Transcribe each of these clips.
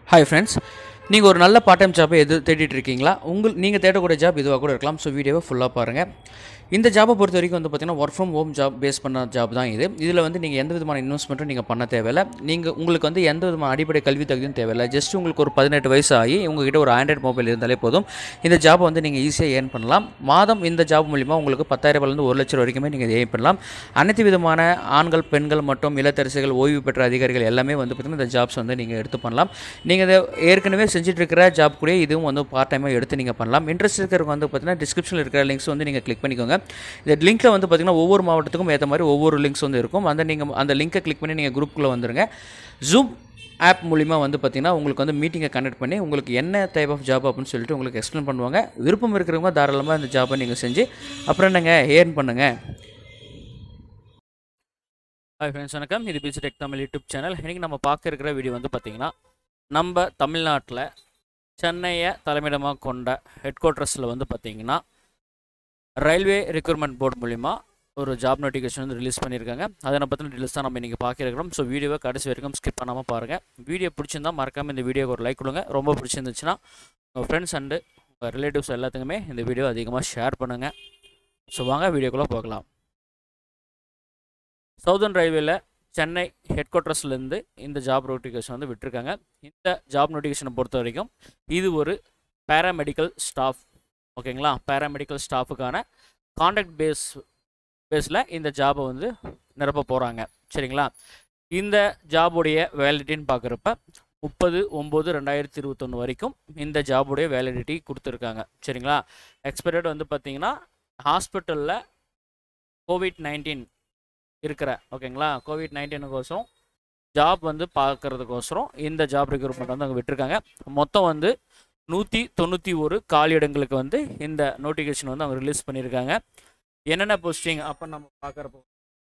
hi friends நீங்கள் ஒரு நல்ல பார்ட் டைம் ஜாப்பை எது தேடிட்டு இருக்கீங்களா உங்கள் நீங்கள் தேடக்கூடிய ஜாப் இதுவாக கூட இருக்கலாம் ஸோ வீடியோவை ஃபுல்லாக பாருங்கள் இந்த ஜாப்பை பொறுத்த வரைக்கும் வந்து பார்த்தீங்கன்னா work from home job base பண்ண ஜாப் தான் இது இதில் வந்து நீங்கள் எந்த விதமான இன்வெஸ்ட்மெண்ட்டும் நீங்கள் பண்ண தேவையில்லை நீங்கள் உங்களுக்கு வந்து எந்த விதமான அடிப்படை கல்வி தகுதியும் தேவையில்லை ஜஸ்ட் உங்களுக்கு ஒரு பதினெட்டு வயசு ஆகி உங்ககிட்ட ஒரு ஆண்ட்ராய்ட் மொபைல் இருந்தாலே போதும் இந்த ஜாப்பை வந்து நீங்கள் ஈஸியாக ஏர்ன் பண்ணலாம் மாதம் இந்த ஜாப் மூலிமா உங்களுக்கு பத்தாயிரம் ரூபாயிலிருந்து ஒரு லட்சம் வரைக்குமே நீங்கள் ஏர்ன் பண்ணலாம் அனைத்து விதமான ஆண்கள் பெண்கள் மற்றும் இல்லத்தரசிகள் ஓய்வு பெற்ற அதிகாரிகள் எல்லாமே வந்து பார்த்திங்கன்னா இந்த ஜாப்ஸ் வந்து நீங்கள் எடுத்து பண்ணலாம் நீங்கள் இதை ஏற்கனவே செஞ்சுட்டு இருக்கிற ஜாப் கூட இதுவும் வந்து பார்ட் டைமாக எடுத்து நீங்கள் பண்ணலாம் இன்ட்ரெஸ்ட் இருக்கிறவங்க வந்து பார்த்தீங்கன்னா டிஸ்கிரிப்ஷனில் இருக்கிற லிங்க்ஸ் வந்து நீங்கள் கிளிக் பண்ணிக்கோங்க இந்த லிங்க்கில் வந்து பார்த்தீங்கன்னா ஒவ்வொரு மாவட்டத்துக்கும் ஏற்ற மாதிரி ஒவ்வொரு லிங்க்ஸ் வந்து இருக்கும் அந்த நீங்கள் அந்த லிங்கை கிளிக் பண்ணி நீங்கள் குரூப்புக்குள்ளே வந்துருங்க ஜூம் ஆப் மூலிமா வந்து பார்த்தீங்கன்னா உங்களுக்கு வந்து மீட்டிங்கை கனெக்ட் பண்ணி உங்களுக்கு என்ன டைப் ஆஃப் ஜாப் அப்படின்னு சொல்லிட்டு உங்களுக்கு எக்ஸ்பிளைன் பண்ணுவாங்க விருப்பம் இருக்கிறவங்க தாராளமாக இந்த ஜாப்பை நீங்கள் செஞ்சு அப்புறம் என்னங்க ஏர்ன் பண்ணுங்கள் ஹாய் ஃப்ரெண்ட்ஸ் வணக்கம் இது PC tech Tamil YouTube channel இன்றைக்கி நம்ம பார்க்க இருக்கிற வீடியோ வந்து பார்த்திங்கன்னா நம்ம தமிழ்நாட்டில் சென்னையை தலைமையிடமாக கொண்ட ஹெட் குவார்ட்டர்ஸில் வந்து பார்த்திங்கன்னா ரயில்வே ரெக்ரூட்மெண்ட் போர்டு மூலிமா ஒரு ஜாப் நோட்டிஃபிகேஷன் வந்து ரிலீஸ் பண்ணியிருக்காங்க அதை பற்றின டீல்ஸ் தான் நம்ம இன்றைக்கி பார்க்கிறோம் ஸோ வீடியோவை கடைசி வரைக்கும் ஸ்கிப் பண்ணாமல் பாருங்கள் வீடியோ பிடிச்சிருந்தா மறக்காமல் இந்த வீடியோக்கு ஒரு லைக் கொடுங்க ரொம்ப பிடிச்சிருந்துச்சுன்னா உங்கள் ஃப்ரெண்ட்ஸ் அண்டு உங்கள் ரிலேட்டிவ்ஸ் எல்லாத்துக்குமே இந்த வீடியோ அதிகமாக ஷேர் பண்ணுங்கள் ஸோ வாங்க வீடியோக்குள்ளே போகலாம் சவுதர்ன் ரயில்வேல சென்னை ஹெட் குவார்ட்டர்ஸ்லேருந்து இந்த ஜாப் நோட்டிஃபிகேஷன் வந்து விட்டுருக்காங்க இந்த ஜாப் நோட்டிஃபிகேஷனை பொறுத்த வரைக்கும் இது ஒரு பேராமெடிக்கல் ஸ்டாஃப் ஓகேங்களா பேராமெடிக்கல் ஸ்டாஃபுக்கான கான்ட்ராக்ட் பேஸ் பேஸில் இந்த ஜாபை வந்து நிரப்ப போகிறாங்க சரிங்களா இந்த ஜாபுடைய வேலிடிட்டின்னு பார்க்குறப்ப முப்பது ஒம்பது ரெண்டாயிரத்தி இருபத்தொன்று வரைக்கும் இந்த ஜாபுடைய வேலிடிட்டி கொடுத்துருக்காங்க சரிங்களா எக்ஸ்பெக்டட் வந்து பார்த்தீங்கன்னா ஹாஸ்பிட்டலில் கோவிட் நைன்டீன் இருக்கிற ஓகேங்களா கோவிட் நைன்டீனுக்கோசரம் ஜாப் வந்து பார்க்கறதுக்கோசரம் இந்த ஜாப் ரெக்ரூட்மெண்ட் வந்து அங்கே விட்டுருக்காங்க மொத்தம் வந்து நூற்றி தொண்ணூற்றி ஒரு காலியிடங்களுக்கு வந்து இந்த நோட்டிஃபிகேஷன் வந்து அவங்க ரிலீஸ் பண்ணியிருக்காங்க என்னென்ன போஸ்டிங் அப்போ நம்ம பார்க்குறப்போ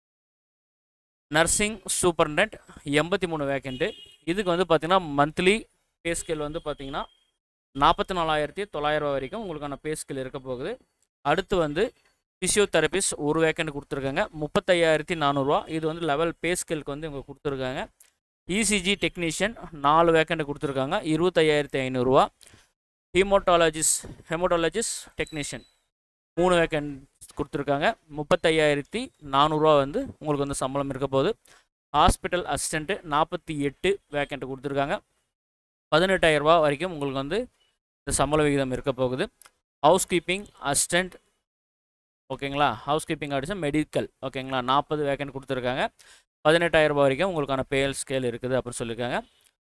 நர்சிங் சூப்பர்டென்ட் எண்பத்தி மூணு வேக்கண்ட்டு இதுக்கு வந்து பார்த்திங்கன்னா மந்த்லி பே ஸ்கேல் வந்து பார்த்திங்கன்னா நாற்பத்தி நாலாயிரத்தி தொள்ளாயிரம் வரைக்கும் உங்களுக்கான பே ஸ்கேல் இருக்க போகுது அடுத்து வந்து ஃபிசியோதெரபிஸ்ட் ஒரு வேக்கண்ட் கொடுத்துருக்காங்க முப்பத்தையாயிரத்தி நானூறுரூவா இது வந்து லெவல் பே ஸ்கேலுக்கு வந்து இவங்க கொடுத்துருக்காங்க இசிஜி டெக்னீஷியன் நாலு வேக்கண்ட் கொடுத்துருக்காங்க இருபத்தையாயிரத்தி ஐநூறுரூவா ஹீமோட்டாலஜிஸ்ட் ஹெமோட்டாலஜிஸ்ட் டெக்னீஷியன் மூணு வேக்கண்ட் கொடுத்துருக்காங்க முப்பத்தையாயிரத்தி நானூறுரூவா வந்து உங்களுக்கு வந்து சம்பளம் இருக்க போகுது ஹாஸ்பிட்டல் அசிஸ்டண்ட்டு நாற்பத்தி எட்டு வேக்கண்ட் கொடுத்துருக்காங்க பதினெட்டாயிரரூபா வரைக்கும் உங்களுக்கு வந்து இந்த சம்பள விகிதம் இருக்க போகுது ஹவுஸ் கீப்பிங் அசிஸ்டண்ட் ஓகேங்களா ஹவுஸ் கீப்பிங் அடிச்சா மெடிக்கல் ஓகேங்களா நாற்பது வேக்கண்ட் கொடுத்துருக்காங்க பதினெட்டாயிரரூபா வரைக்கும் உங்களுக்கான பேல் ஸ்கேல் இருக்குது அப்படின்னு சொல்லியிருக்காங்க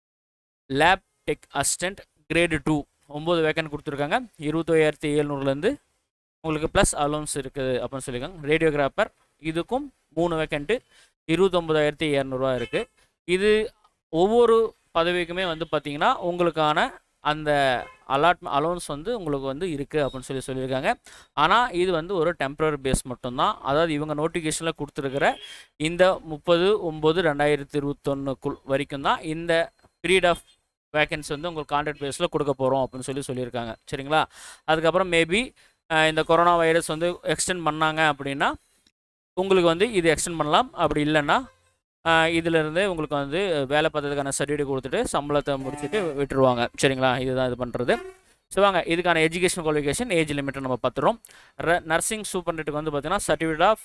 lab tech assistant grade two ஒம்பது வேக்கண்ட் கொடுத்துருக்காங்க இருபத்தையாயிரத்தி எழுநூறுலேருந்து உங்களுக்கு ப்ளஸ் அலோன்ஸ் இருக்குது அப்படின்னு சொல்லியிருக்காங்க ரேடியோகிராஃபர் இதுக்கும் மூணு வேக்கண்ட்டு இருபத்தொம்பதாயிரத்தி இரநூறுவா இருக்குது இது ஒவ்வொரு பதவிக்குமே வந்து பார்த்திங்கன்னா உங்களுக்கான அந்த அலாட் அலோன்ஸ் வந்து உங்களுக்கு வந்து இருக்குது அப்படின்னு சொல்லி சொல்லியிருக்காங்க ஆனால் இது வந்து ஒரு டெம்பரரி பேஸ் மட்டும்தான் அதாவது இவங்க நோட்டிஃபிகேஷனில் கொடுத்துருக்கிற இந்த முப்பது ஒம்பது ரெண்டாயிரத்தி இருபத்தொன்னுக்குள் வரைக்கும் தான் இந்த பீரியட் ஆஃப் வேக்கன்சி வந்து உங்களுக்கு கான்ட்ராக்ட் பேஸில் கொடுக்க போகிறோம் அப்படின்னு சொல்லி சொல்லியிருக்காங்க சரிங்களா அதுக்கப்புறம் மேபி இந்த கொரோனா வைரஸ் வந்து எக்ஸ்டெண்ட் பண்ணாங்க அப்படின்னா உங்களுக்கு வந்து இது எக்ஸ்டெண்ட் பண்ணலாம் அப்படி இல்லைன்னா இதிலிருந்தே உங்களுக்கு வந்து வேலை பார்த்ததுக்கான சர்டிஃபிகேட் கொடுத்துட்டு சம்பளத்தை முடிச்சுட்டு விட்டுருவாங்க சரிங்களா இதுதான் இது பண்ணுறது ஸோ வாங்க இதுக்கான எஜுகேஷன் குவாலிஃபிகேஷன் ஏஜ் லிமிட்டை நம்ம பார்த்துறோம் நர்சிங் சூப்பர்டென்ட்டுக்கு வந்து பார்த்தீங்கன்னா certificate of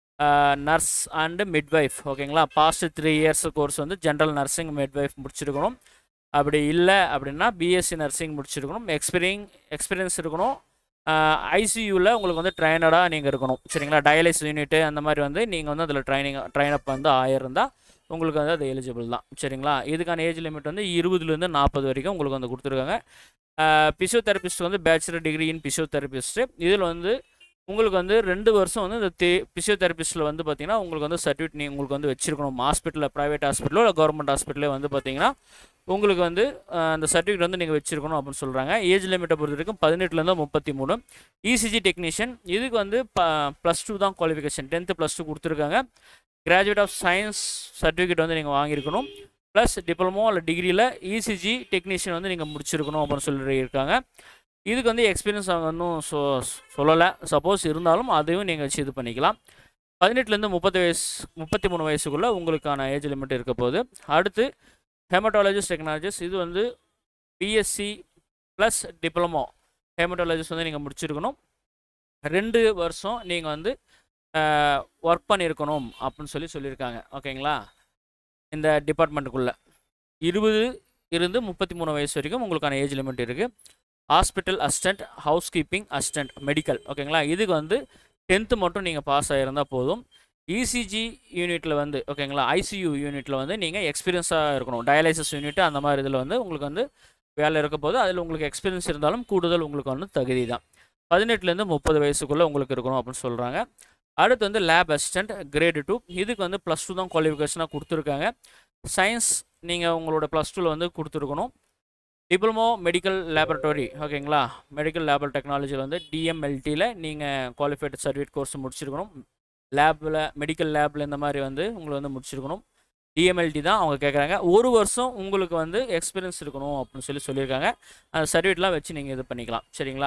nurse and midwife ஓகேங்களா பாஸ்ட் த்ரீ இயர்ஸ் கோர்ஸ் வந்து ஜென்ரல் நர்சிங் மிட்வைஃப் முடிச்சிருக்கணும் அப்படி இல்லை அப்படின்னா பிஎஸ்சி நர்சிங் முடிச்சிருக்கணும் எக்ஸ்பீரியங் எக்ஸ்பீரியன்ஸ் இருக்கணும் ஐசியூவில் உங்களுக்கு வந்து ட்ரைனடாக நீங்கள் இருக்கணும் சரிங்களா டயாலிஸ் யூனிட்டு அந்த மாதிரி வந்து நீங்கள் வந்து அதில் ட்ரைனிங் ட்ரைனப் வந்து ஆயிருந்தால் உங்களுக்கு வந்து அது எலிஜிபிள் தான் சரிங்களா இதுக்கான ஏஜ் லிமிட் வந்து இருபதுலேருந்து நாற்பது வரைக்கும் உங்களுக்கு வந்து கொடுத்துருக்காங்க பிசியோதெரபிஸ்ட் வந்து பேச்சுலர் டிகிரி இன் பிசியோதெரபிஸ்ட்டு இதில் வந்து உங்களுக்கு வந்து ரெண்டு வருஷம் வந்து இந்த தே பிசியோதெரபிஸ்ட்டில் வந்து பார்த்திங்கன்னா உங்களுக்கு வந்து சர்டிஃபிகேட் நீங்கள் உங்களுக்கு வந்து வச்சிருக்கணும் ஹாஸ்பிட்டலில் ப்ரைவேட் ஹாஸ்பிட்டலோ இல்லை கவர்மெண்ட் ஹாஸ்பிட்டலே வந்து பார்த்திங்கன்னா உங்களுக்கு வந்து அந்த சர்டிஃபிகேட் வந்து நீங்கள் வச்சிருக்கணும் அப்படின்னு சொல்கிறாங்க ஏஜ் லிமிட்டை பொறுத்த வரைக்கும் பதினெட்டுலேருந்து முப்பத்தி மூணு இசிஜி டெக்னீஷியன் இதுக்கு வந்து ப ப்ளஸ் டூ தான் குவாலிஃபிகேஷன் டென்த்து ப்ளஸ் டூ கொடுத்துருக்காங்க கிராஜுவேட் ஆஃப் சயின்ஸ் சர்டிஃபிகேட் வந்து நீங்கள் வாங்கியிருக்கணும் ப்ளஸ் டிப்ளமோ இல்லை டிகிரியில் இசிஜி டெக்னீஷியன் வந்து நீங்கள் முடிச்சிருக்கணும் அப்படின்னு சொல்லியிருக்காங்க இதுக்கு வந்து எக்ஸ்பீரியன்ஸ் அவங்க இன்னும் சொ சொல்லலை சப்போஸ் இருந்தாலும் அதையும் நீங்கள் வச்சு இது பண்ணிக்கலாம் பதினெட்டுலேருந்து முப்பது வயசு முப்பத்தி மூணு வயசுக்குள்ளே உங்களுக்கான ஏஜ் லிமிட் இருக்க போகுது அடுத்து ஹெமட்டாலஜிஸ்ட் டெக்னாலஜிஸ்ட் இது வந்து பிஎஸ்சி ப்ளஸ் டிப்ளமோ ஹேமட்டாலஜிஸ்ட் வந்து நீங்கள் முடிச்சிருக்கணும் ரெண்டு வருஷம் நீங்கள் வந்து ஒர்க் பண்ணியிருக்கணும் அப்படின்னு சொல்லி சொல்லியிருக்காங்க ஓகேங்களா இந்த டிபார்ட்மெண்ட்டுக்குள்ளே இருபது இருந்து முப்பத்தி மூணு வயசு வரைக்கும் உங்களுக்கான ஏஜ் லிமிட் இருக்குது hospital assistant housekeeping assistant medical ஓகேங்களா இதுக்கு வந்து டென்த்து மட்டும் நீங்கள் பாஸ் ஆகிருந்தால் போதும் இசிஜி யூனிட்டில் வந்து ஓகேங்களா ஐசியூ யூனிட்டில் வந்து நீங்கள் எக்ஸ்பீரியன்ஸாக இருக்கணும் டயாலிசிஸ் யூனிட் அந்த மாதிரி இதில் வந்து உங்களுக்கு வந்து வேலை இருக்க போது அதில் உங்களுக்கு எக்ஸ்பீரியன்ஸ் இருந்தாலும் கூடுதல் உங்களுக்கு வந்து தகுதி தான் பதினெட்டுலேருந்து முப்பது வயசுக்குள்ளே உங்களுக்கு இருக்கணும் அப்படின்னு சொல்கிறாங்க அடுத்து வந்து லேப் அசிஸ்டண்ட் கிரேடு டூ இதுக்கு வந்து ப்ளஸ் டூ தான் குவாலிஃபிகேஷனாக கொடுத்துருக்காங்க சயின்ஸ் நீங்கள் உங்களோட ப்ளஸ் டூவில் வந்து கொடுத்துருக்கணும் டிப்ளமோ மெடிக்கல் லேபரட்டரி ஓகேங்களா மெடிக்கல் லேபர் டெக்னாலஜியில் வந்து டிஎம்எல்டியில் நீங்கள் குவாலிஃபைடு சர்டிஃபிகேட் கோர்ஸ் முடிச்சிருக்கணும் லேபில் மெடிக்கல் லேபில் இந்த மாதிரி வந்து உங்களை வந்து முடிச்சிருக்கணும் டிஎம்எல்டி தான் அவங்க கேட்குறாங்க ஒரு வருஷம் உங்களுக்கு வந்து எக்ஸ்பீரியன்ஸ் இருக்கணும் அப்படின்னு சொல்லி சொல்லியிருக்காங்க அந்த சர்டிஃபிகேட்லாம் வச்சு நீங்கள் இது பண்ணிக்கலாம் சரிங்களா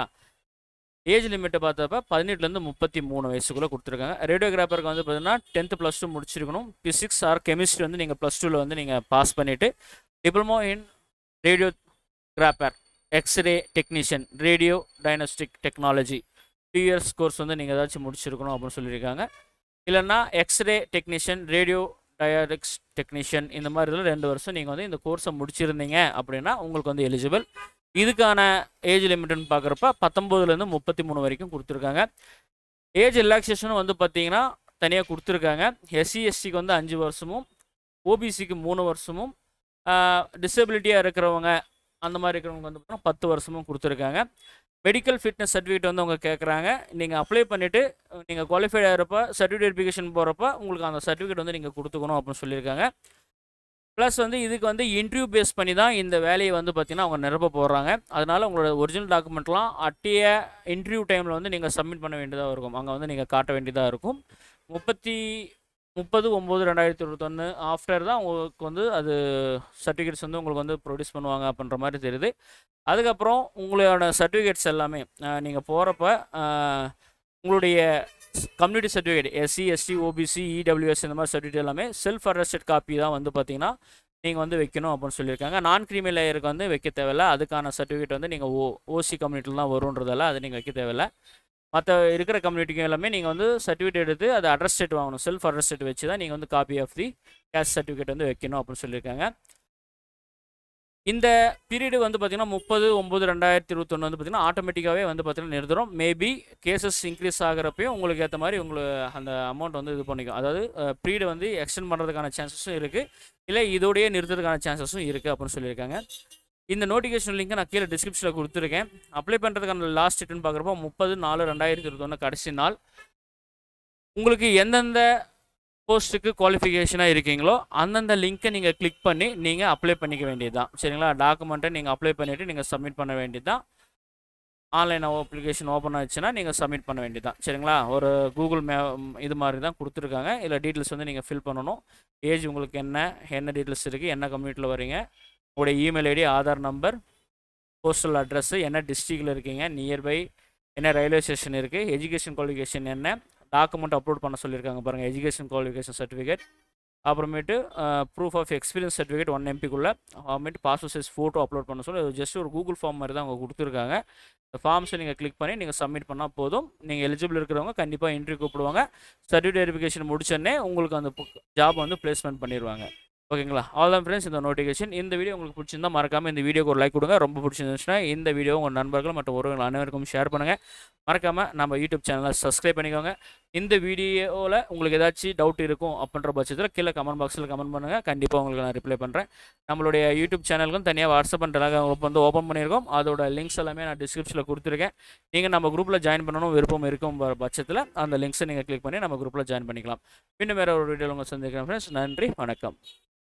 ஏஜ் லிமிட்டை பார்த்தப்ப பதினெட்டுலேருந்து முப்பத்தி மூணு வயசுக்குள்ளே கொடுத்துருக்காங்க ரேடியோகிராஃபருக்கு வந்து பார்த்தீங்கன்னா டென்த்து ப்ளஸ் டூ முடிச்சிருக்கணும் ஃபிசிக்ஸ் ஆர் கெமிஸ்ட்ரி வந்து நீங்கள் ப்ளஸ் டூவில் வந்து நீங்கள் பாஸ் பண்ணிவிட்டு diploma in radiographer x-ray technician radio diagnostic technology two years course வந்து நீங்கள் ஏதாச்சும் முடிச்சிருக்கணும் அப்படின்னு சொல்லியிருக்காங்க இல்லைன்னா எக்ஸ்ரே டெக்னீஷியன் ரேடியோ டயரிக்ஸ் டெக்னீஷியன் இந்த மாதிரி இதில் ரெண்டு வருஷம் நீங்கள் வந்து இந்த கோர்ஸை முடிச்சிருந்தீங்க அப்படின்னா உங்களுக்கு வந்து எலிஜிபிள் இதுக்கான ஏஜ் லிமிட்னு பார்க்குறப்ப பத்தொம்போதுலேருந்து முப்பத்தி மூணு வரைக்கும் கொடுத்துருக்காங்க ஏஜ் ரிலாக்ஸேஷனும் வந்து பார்த்தீங்கன்னா தனியாக கொடுத்துருக்காங்க எஸ்சி எஸ்சிக்கு வந்து அஞ்சு வருஷமும் ஓபிசிக்கு மூணு வருஷமும் டிசபிலிட்டியாக இருக்கிறவங்க அந்த மாதிரி இருக்கிறவங்க வந்து பார்த்தீங்கன்னா பத்து வருஷமும் கொடுத்துருக்காங்க மெடிக்கல் ஃபிட்னஸ் சர்டிஃபிகேட் வந்து அவங்க கேட்குறாங்க நீங்கள் அப்ளை பண்ணிவிட்டு நீங்கள் குவாலிஃபைட் ஆகிறப்ப சர்டிஃபிகேட் வெரிஃபிகேஷன் போகிறப்ப உங்களுக்கு அந்த சர்டிஃபிகேட் வந்து நீங்கள் கொடுத்துக்கணும் அப்படின்னு சொல்லியிருக்காங்க ப்ளஸ் வந்து இதுக்கு வந்து இன்டர்வியூ பேஸ் பண்ணி தான் இந்த வேலையை வந்து பார்த்திங்கன்னா அவங்க நிரப்ப போடுறாங்க அதனால் உங்களோட ஒரிஜினல் டாக்குமெண்ட்லாம் அட்டிய இன்டர்வியூ டைமில் வந்து நீங்கள் சப்மிட் பண்ண வேண்டியதாக இருக்கும் அங்கே வந்து நீங்கள் காட்ட வேண்டியதாக இருக்கும் முப்பத்தி முப்பது ஒம்பது ரெண்டாயிரத்தி இருபத்தொன்று ஆஃப்டர் தான் உங்களுக்கு வந்து அது சர்டிஃபிகேட்ஸ் வந்து உங்களுக்கு வந்து ப்ரொடியூஸ் பண்ணுவாங்க அப்படின்ற மாதிரி தெரியுது அதுக்கப்புறம் உங்களோட சர்டிஃபிகேட்ஸ் எல்லாமே நீங்கள் போகிறப்ப உங்களுடைய community certificate SC ST OBC EWS இந்த மாதிரி சர்டிஃபிகேட் எல்லாமே செல்ஃப் அரெஸ்டட் காப்பி தான் வந்து பார்த்தீங்கன்னா நீங்கள் வந்து வைக்கணும் அப்படின்னு சொல்லியிருக்காங்க நான் கிரிமி லேயருக்கு வந்து வைக்க தேவையில்ல அதுக்கான சர்டிஃபிகேட் வந்து நீங்கள் ஓ ஓசி கம்யூனிட்டியில் தான் வருன்றதால அது நீங்கள் வைக்க தேவையில்ல மற்ற இருக்கிற கம்யூனிட்டிக்கு எல்லாமே நீங்கள் வந்து சர்டிஃபிகேட் எடுத்து அது அட்ரஸ்டேட் வாங்கணும் செல்ஃப் அட்ரஸ்டேட் வச்சு தான் நீங்கள் வந்து copy of the caste certificate வந்து வைக்கணும் அப்படின்னு சொல்லியிருக்காங்க இந்த பீரியடு வந்து பார்த்திங்கன்னா முப்பது ஒம்பது ரெண்டாயிரத்தி இருபத்தொன்று வந்து பார்த்திங்கன்னா ஆட்டோமேட்டிக்காகவே வந்து பார்த்திங்கன்னா நிறுத்துறோம் மேபி கேசஸ் இன்க்ரீஸ் ஆகிறப்பையும் உங்களுக்கு ஏற்ற மாதிரி உங்களுக்கு அந்த அமௌண்ட் வந்து இது பண்ணிக்கும் அதாவது பீரியடு வந்து எக்ஸ்டெண்ட் பண்ணுறதுக்கான சான்சஸும் இருக்குது இல்லை இதோடய நிறுத்துறதுக்கான சான்சஸும் இருக்குது அப்படின்னு சொல்லியிருக்காங்க இந்த நோட்டிஃபிகேஷன் லிங்க்கை நான் கீழே டிஸ்கிரிப்ஷனில் கொடுத்துருக்கேன் அப்ளை பண்ணுறதுக்கான லாஸ்ட் டேட்னு பார்க்குறப்போ முப்பது நாலு ரெண்டாயிரத்தி இருபத்தொன்று கடைசி நாள் உங்களுக்கு எந்தெந்த போஸ்ட்டுக்கு குவாலிஃபிகேஷனாக இருக்கீங்களோ அந்தந்த லிங்க்கை நீங்கள் கிளிக் பண்ணி நீங்கள் அப்ளை பண்ணிக்க வேண்டியது தான் சரிங்களா டாக்குமெண்ட்டை நீங்கள் அப்ளை பண்ணிவிட்டு நீங்கள் சப்மிட் பண்ண வேண்டியது தான் ஆன்லைன் அப்ளிகேஷன் ஓப்பன் ஆச்சுன்னா நீங்கள் சப்மிட் பண்ண வேண்டியது தான் சரிங்களா ஒரு கூகுள் மே இது மாதிரி தான் கொடுத்துருக்காங்க இதில் டீட்டெயில்ஸ் வந்து நீங்கள் ஃபில் பண்ணணும் ஏஜ் உங்களுக்கு என்ன என்ன டீட்டெயில்ஸ் இருக்குது என்ன கம்யூனிட்டியில் வரீங்க உங்களுடைய email ID Aadhaar number postal address என்ன டிஸ்ட்ரிக்டில் இருக்கீங்க நியர்பை என்ன ரயில்வே ஸ்டேஷன் இருக்குது எஜுகேஷன் குவாலிஃபிகேஷன் என்ன டாக்குமெண்ட் அப்லோட் பண்ண சொல்லியிருக்காங்க பாருங்கள் எஜுகேஷன் குவாலிஃபிகேஷன் சர்டிஃபிகேட் அப்புறமேட்டு proof of experience certificate one எம்பிக்குள்ளே அப்புறமேட்டு பாஸ்போர்ட் சைஸ் ஃபோட்டோ அப்லோட் பண்ண சொல்லி ஜஸ்ட் ஒரு கூகுள் ஃபார்ம் மாதிரி தான் அவங்க கொடுத்துருக்காங்க இந்த ஃபார்ம்ஸை நீங்கள் கிளிக் பண்ணி நீங்கள் சப்மிட் பண்ணால் போதும் நீங்கள் எலிஜிபிள் இருக்கிறவங்க கண்டிப்பாக இன்டர்வியூ கூப்பிடுவாங்க சர்டிஃபிகேட் வெரிஃபிகேஷன் முடிச்சோடனே உங்களுக்கு அந்த ஜாப் வந்து பிளேஸ்மெண்ட் பண்ணிடுவாங்க ஓகேங்களா ஆல் தான் ஃப்ரெண்ட்ஸ் இந்த நோட்டிஃபிகேஷன் இந்த வீடியோ உங்களுக்கு பிடிச்சிருந்தா மறக்காமல் இந்த வீடியோக்கு ஒரு லைக் கொடுங்க ரொம்ப பிடிச்சிருந்துச்சுன்னா இந்த வீடியோ உங்கள் நண்பர்கள் மற்றும் உறவுகள் அனைவருக்கும் ஷேர் பண்ணுங்கள் மறக்காமல் நம்ம யூடியூப் சேனலை சப்ஸ்கிரைப் பண்ணிக்கோங்க இந்த வீடியோவில் உங்களுக்கு ஏதாச்சும் டவுட் இருக்கும் அப்படின்ற பட்சத்தில் கீழே கமெண்ட் பாக்ஸில் கமெண்ட் பண்ணுங்கள் கண்டிப்பாக உங்களுக்கு நான் ரிப்ளை பண்ணுறேன் நம்மளுடைய யூடியூப் சேனலுக்கும் தனியாக வாட்ஸ்அப் அண்ட் டெலகிராம் குரூப் வந்து ஓப்பன் பண்ணியிருக்கோம் அதோட லிங்க்ஸ் எல்லாமே நான் டிஸ்கிரிப்ஷனில் கொடுத்துருக்கேன் நீங்கள் நம்ம குரூப்பில் ஜாயின் பண்ணணும் விருப்பம் இருக்கும் பட்சத்தில் அந்த லிங்க்ஸை நீங்கள் கிளிக் பண்ணி நம்ம குரூப்பில் ஜாயின் பண்ணிக்கலாம் இன்னும் வேறு ஒரு வீடியோவில் உங்கள் சந்திக்கிறேன் ஃப்ரெண்ட்ஸ் நன்றி வணக்கம்